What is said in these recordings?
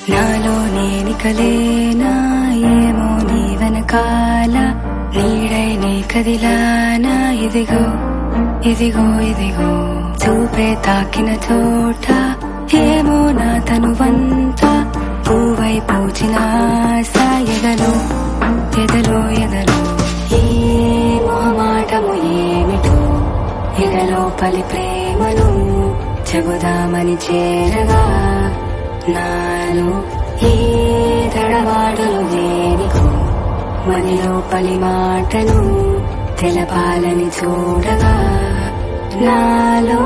నాలో నేనికలేనా ఏమో నీ వెనకాల నీడై నీ కదిలానా ఇదిగో ఇదిగో ఇదిగో చూపే తాకిన చోట ఏమో నా తనువంత పువ్వై పూచిన ఆశ ఎదలో ఎదలో ఎదలో ఈ మొహమాటము ఏమిటో ఎదలో పలి ప్రేమను చెబుదామని చేరగా నాలో ఈ తడవాడలు దేనికో మదిలో పలి మాటను తెలపాలని చూడగా నాలో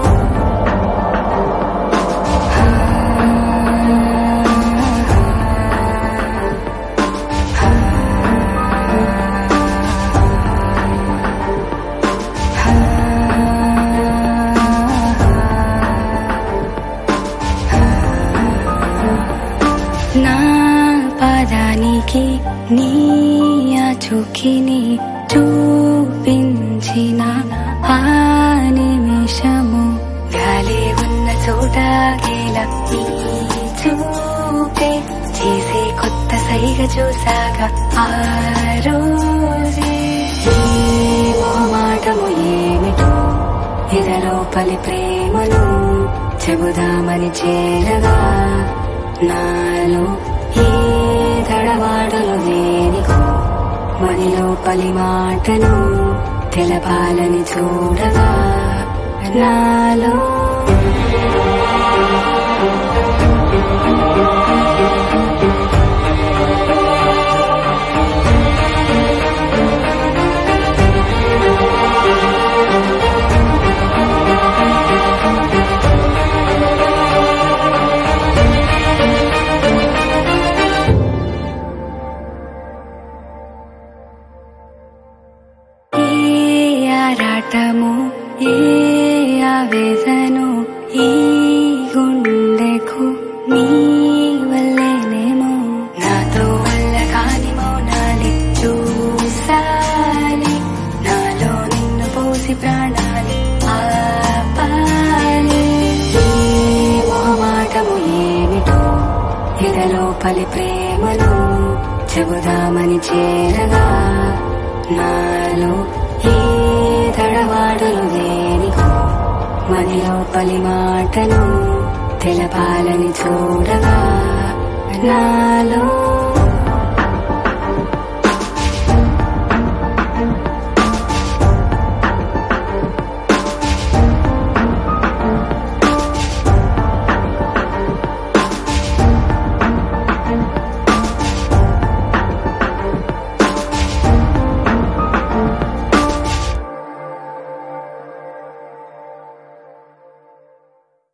నా పదానికి నీ చూకిని చూపించిన ఆ నిమిషము గాలి ఉన్న చోట గేల నీ చూపే చేసే కొత్త సైగ చూసాగా ఆ రోజే ఈ మొహమాటము ఏమిటో ఎదలో పలి ప్రేమను చెబుదామని చేరగా నాలో ఈ తడవాడలు దేనికో మదిలో పలి మాటను తెలపాలని చూడగా నాలో ఏ ఆరాటము ఏ ఆవేదను ఈ గుండెకు నీ వల్లేనేమో నాతో వల్ల కాని మౌనాలి చూసాలి నాలో నిన్ను పోసి ప్రాణాలి ఆపాలి ఈ మొహమాటము ఏమిటో ఎదలో పలి ప్రేమను చెబుదామని చేరగా నాలో ఈ తడవాడలు దేనికో మదిలో పలి మాటను తెలపాలని చూడగా నాలో